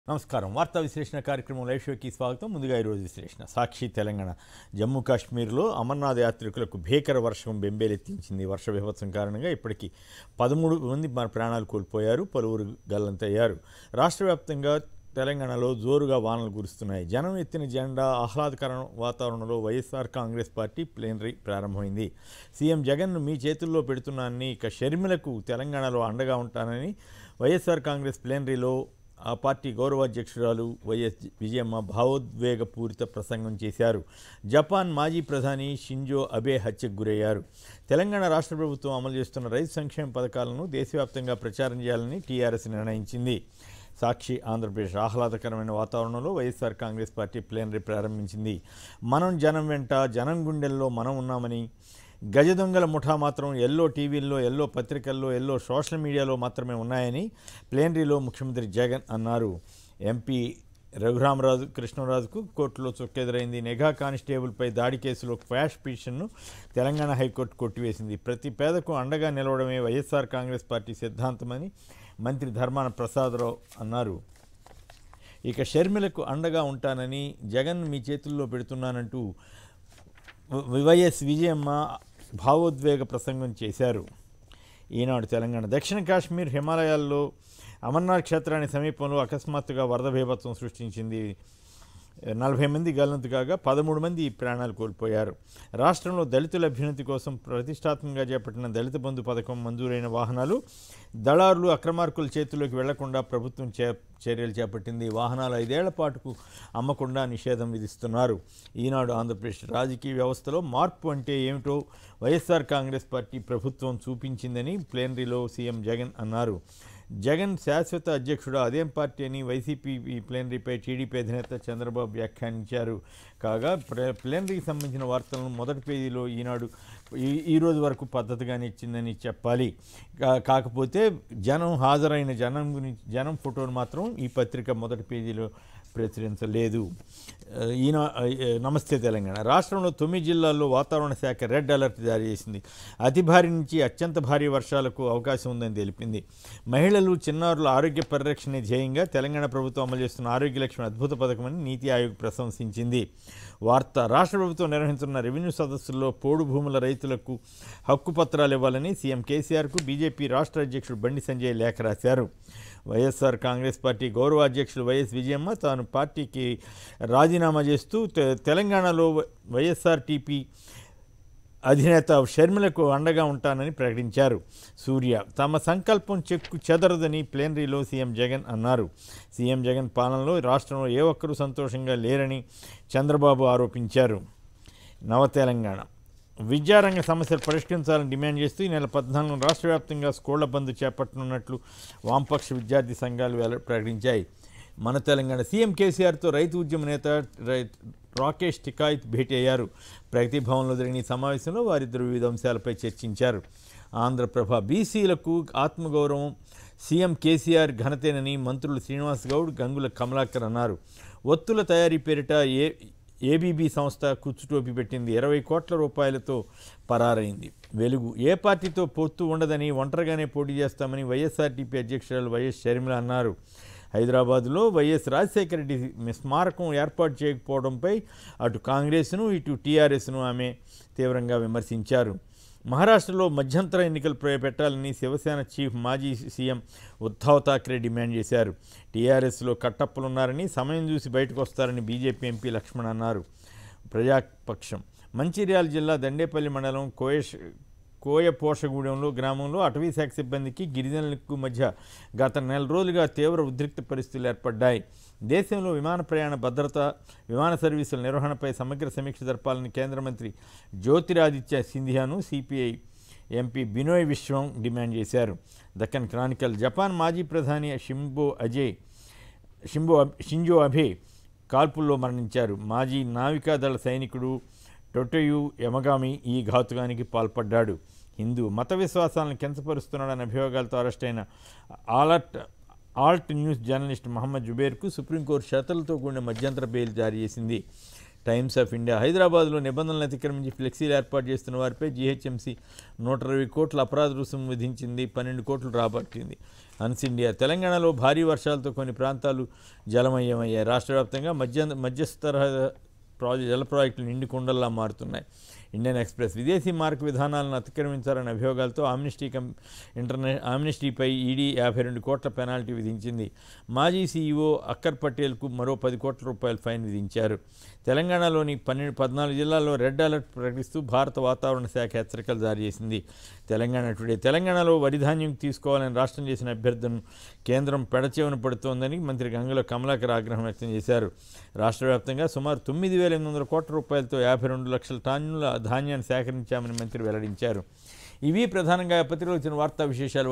నమస్కారం వార్తా విశ్లేషణ కార్యక్రమం లైవ్ షోకి స్వాగతం ముందుగా ఈరోజు విశ్లేషణ సాక్షి తెలంగాణ జమ్మూ కాశ్మీర్లో అమర్నాథ్ యాత్రికులకు భీకర వర్షం బెంబేలెత్తించింది వర్ష విభత్సం కారణంగా ఇప్పటికీ పదమూడు మంది మన ప్రాణాలు కోల్పోయారు పలువురు గల్లంతయ్యారు రాష్ట్ర వ్యాప్తంగా తెలంగాణలో జోరుగా వానలు కురుస్తున్నాయి జనం ఎత్తిన జెండా ఆహ్లాదకర వాతావరణంలో వైఎస్ఆర్ కాంగ్రెస్ పార్టీ ప్లేనరీ ప్రారంభమైంది సీఎం జగన్ను మీ చేతుల్లో పెడుతున్నానని ఇక షర్మిలకు తెలంగాణలో అండగా ఉంటానని వైఎస్ఆర్ కాంగ్రెస్ ప్లేనరీలో ఆ పార్టీ గౌరవాధ్యక్షురాలు వైఎస్ విజయమ్మ భావోద్వేగపూరిత ప్రసంగం చేశారు జపాన్ మాజీ ప్రధాని షింజో అబే హత్యకు గురయ్యారు తెలంగాణ రాష్ట్ర ప్రభుత్వం అమలు చేస్తున్న రైతు సంక్షేమ పథకాలను దేశవ్యాప్తంగా ప్రచారం చేయాలని టీఆర్ఎస్ నిర్ణయించింది సాక్షి ఆంధ్రప్రదేశ్ ఆహ్లాదకరమైన వాతావరణంలో వైఎస్ఆర్ కాంగ్రెస్ పార్టీ ప్లేనరీ ప్రారంభించింది మనం జనం వెంట జనం గుండెల్లో మనం ఉన్నామని గజ దొంగల ముఠా మాత్రం ఎల్లో టీవీల్లో ఎల్లో పత్రికల్లో ఎల్లో సోషల్ మీడియాలో మాత్రమే ఉన్నాయని ప్లేనరీలో ముఖ్యమంత్రి జగన్ అన్నారు ఎంపీ రఘురామరాజు కృష్ణరాజుకు కోర్టులో చొక్కెదురైంది నిఘా కానిస్టేబుల్పై దాడి కేసులో క్వాష్ పిటిషన్ను తెలంగాణ హైకోర్టు కొట్టివేసింది ప్రతి పేదకు అండగా నిలవడమే వైఎస్ఆర్ కాంగ్రెస్ పార్టీ సిద్ధాంతమని మంత్రి ధర్మాన ప్రసాదరావు అన్నారు ఇక షర్మిలకు అండగా ఉంటానని జగన్ మీ చేతుల్లో పెడుతున్నానంటూ వ- వైఎస్ విజయమ్మ భావోద్వేగ ప్రసంగం చేశారు ఈనాడు తెలంగాణ దక్షిణ కాశ్మీర్ హిమాలయాల్లో అమర్నాథ్ క్షేత్రానికి సమీపంలో అకస్మాత్తుగా వరద బీభత్సం సృష్టించింది నలభై మంది గల్లంతు కాగా పదమూడు మంది ప్రాణాలు కోల్పోయారు రాష్ట్రంలో దళితుల అభ్యున్నతి కోసం ప్రతిష్టాత్మకంగా చేపట్టిన దళిత బంధు పథకం మంజూరైన వాహనాలు దళారులు అక్రమార్కుల చేతుల్లోకి వెళ్లకుండా ప్రభుత్వం చే చర్యలు చేపట్టింది వాహనాలు ఐదేళ్ల పాటుకు అమ్మకుండా నిషేధం విధిస్తున్నారు ఈనాడు ఆంధ్రప్రదేశ్ రాజకీయ వ్యవస్థలో మార్పు అంటే ఏమిటో వైఎస్ఆర్ కాంగ్రెస్ పార్టీ ప్రభుత్వం చూపించిందని ప్లేనరీలో సీఎం జగన్ అన్నారు జగన్ శాశ్వత అధ్యక్షుడు అదేం పార్టీ అని వైసీపీ ఈ ప్లేనరీపై టీడీపీ అధినేత చంద్రబాబు వ్యాఖ్యానించారు కాగా ప్రే- ప్లేనరీకి సంబంధించిన వార్తలను మొదటి పేజీలో ఈనాడు ఈ ఈ రోజు వరకు పద్ధతిగానే ఇచ్చిందని చెప్పాలి కా- కాకపోతే జనం హాజరైన జనం గురించి జనం ఫోటోను మాత్రం ఈ పత్రిక మొదటి పేజీలో ప్రచురించలేదు ఆ, ఈయన ఆ, నమస్తే తెలంగాణ రాష్ట్రంలో తొమ్మిది జిల్లాల్లో వాతావరణ శాఖ రెడ్ అలర్ట్ జారీ చేసింది అతి భారీ నుంచి అత్యంత భారీ వర్షాలకు అవకాశం ఉందని తెలిపింది మహిళలు చిన్నారుల ఆరోగ్య పరిరక్షణ ధ్యేయంగా తెలంగాణ ప్రభుత్వం అమలు చేస్తున్న ఆరోగ్య లక్ష్మి అద్భుత పథకమని నీతి ఆయోగ్ ప్రశంసించింది వార్త రాష్ట్ర ప్రభుత్వం నిర్వహిస్తున్న రెవెన్యూ సదస్సుల్లో పోడు భూముల రైతులకు హక్కు పత్రాలు ఇవ్వాలని సీఎం కేసీఆర్కు బీజేపీ రాష్ట్ర అధ్యక్షుడు బండి సంజయ్ లేఖ రాశారు వైఎస్ఆర్ కాంగ్రెస్ పార్టీ గౌరవ అధ్యక్షులు వైఎస్ విజయమ్మ తాను పార్టీకి రాజీనామా చేస్తూ తె- తెలంగాణలో వైఎస్ఆర్ టీపీ అధినేత షర్మిలకు అండగా ఉంటానని ప్రకటించారు సూర్య తమ సంకల్పం చెక్కు చెదరదని ప్లేనరీలో సీఎం జగన్ అన్నారు సీఎం జగన్ పాలనలో రాష్ట్రంలో ఏ ఒక్కరూ సంతోషంగా లేరని చంద్రబాబు ఆరోపించారు నవ తెలంగాణ విద్యారంగ సమస్యలు పరిష్కరించాలని డిమాండ్ చేస్తూ ఈ నెల పద్నాలుగు రాష్ట్ర వ్యాప్తంగా స్కూళ్ల బంద్ చేపట్టనున్నట్లు వామపక్ష విద్యార్థి సంఘాలు వెల్ల- ప్రకటించాయి మన తెలంగాణ సీఎం కేసీఆర్తో రైతు ఉద్యమ నేత రై- రాకేష్ టికాయత్ భేటీ అయ్యారు ప్రగతి భవన్లో జరిగిన ఈ సమావేశంలో వారిద్దరు వివిధ అంశాలపై చర్చించారు ఆంధ్రప్రభ బీసీలకు ఆత్మగౌరవం సీఎం కేసీఆర్ ఘనతేనని మంత్రులు శ్రీనివాస్ గౌడ్ గంగుల కమలాకర్ అన్నారు ఒత్తుల తయారీ పేరిట ఏ ఏబీబీ సంస్థ కుచ్చుటోపి పెట్టింది ఇరవై కోట్ల రూపాయలతో పరారైంది వెలుగు ఏ పార్టీతో పొత్తు ఉండదని ఒంటరిగానే పోటీ చేస్తామని వైఎస్ఆర్టీపీ అధ్యక్షురాలు వైఎస్ షర్మిల అన్నారు హైదరాబాద్లో వైఎస్ రాజశేఖర రెడ్డి స్మారకం ఏర్పాటు చేయకపోవడంపై అటు కాంగ్రెస్ను ఇటు టీఆర్ఎస్ను ఆమె తీవ్రంగా విమర్శించారు మహారాష్ట్రలో మధ్యంతర ఎన్నికలు ప్రవేశపెట్టాలని శివసేన చీఫ్ మాజీ సీఎం ఉద్ధవ్ ఠాక్రే డిమాండ్ చేశారు టీఆర్ఎస్లో కట్టప్పలున్నారని సమయం చూసి బయటకు వస్తారని బీజేపీ ఎంపీ లక్ష్మణ్ అన్నారు ప్రజాపక్షం మంచిర్యాల జిల్లా దండేపల్లి మండలం కోయష్ కోయపోషగూడెంలో గ్రామంలో అటవీ శాఖ సిబ్బందికి గిరిజనులకు మధ్య గత నెల రోజులుగా తీవ్ర ఉద్రిక్త పరిస్థితులు ఏర్పడ్డాయి దేశంలో విమాన ప్రయాణ భద్రత విమాన సర్వీసుల నిర్వహణపై సమగ్ర సమీక్ష జరపాలని కేంద్ర మంత్రి జ్యోతిరాదిత్య సింధియాను CPI MP Binoy Viswam demand చేశారు దక్కన్ క్రానికల్ జపాన్ మాజీ ప్రధాని షింబో అజయ్ షింబో షింజో అబే కాల్పుల్లో మరణించారు మాజీ నావికాదళ సైనికుడు టొటయు యమగామి ఈ ఘాతుకానికి పాల్పడ్డాడు హిందూ మత విశ్వాసాలను కించపరుస్తున్నాడన్న అభియోగాలతో అరెస్టైన alert Alt News journalist Mohammed జుబేర్కు సుప్రీంకోర్టు షరతులతో కూడిన మధ్యంతర బెయిల్ జారీ చేసింది టైమ్స్ ఆఫ్ ఇండియా హైదరాబాద్లో నిబంధనలు అతిక్రమించి ఫ్లెక్సీలు ఏర్పాటు చేస్తున్న వారిపై జీహెచ్ఎంసీ నూట ఇరవై కోట్ల అపరాధ రుసుము విధించింది పన్నెండు కోట్లు రాబట్టింది అన్స్ ఇండియా తెలంగాణలో భారీ వర్షాలతో కొన్ని ప్రాంతాలు జలమయమయ్యాయి రాష్ట్ర వ్యాప్తంగా మధ్య మధ్యస్థర ప్రాజెక్ట్ జల ప్రాజెక్టులు నిండి కుండల్లా మారుతున్నాయి ఇండియన్ ఎక్స్ప్రెస్ విదేశీ మార్కు విధానాలను అతిక్రమించారనే అభియోగాలతో ఆమ్నిస్టీ కం ఇంటర్నే ఆమ్నిస్టీపై ఈడీ యాభై రెండు కోట్ల పెనాల్టీ విధించింది మాజీ సీఈఓ అక్కర్ పటేల్కు మరో పది కోట్ల రూపాయల ఫైన్ విధించారు తెలంగాణలోని పన్నెండు పద్నాలుగు జిల్లాల్లో రెడ్ అలర్ట్ ప్రకటిస్తూ భారత వాతావరణ శాఖ హెచ్చరికలు జారీ చేసింది తెలంగాణ టుడే తెలంగాణలో వరి ధాన్యం తీసుకోవాలని రాష్ట్రం చేసిన అభ్యర్థనను కేంద్రం పెడచెవిన పడుతోందని మంత్రి గంగుల కమలాకర్ ఆగ్రహం వ్యక్తం చేశారు రాష్ట్ర వ్యాప్తంగా సుమారు తొమ్మిది వేల ఎనిమిది వందల కోట్ల రూపాయలతో యాభై రెండు లక్షల టన్నుల ధాన్యాన్ని సేకరించామని మంత్రి వెల్లడించారు ఇవి ప్రధానంగా పత్రికలో వచ్చిన వార్తా విశేషాలు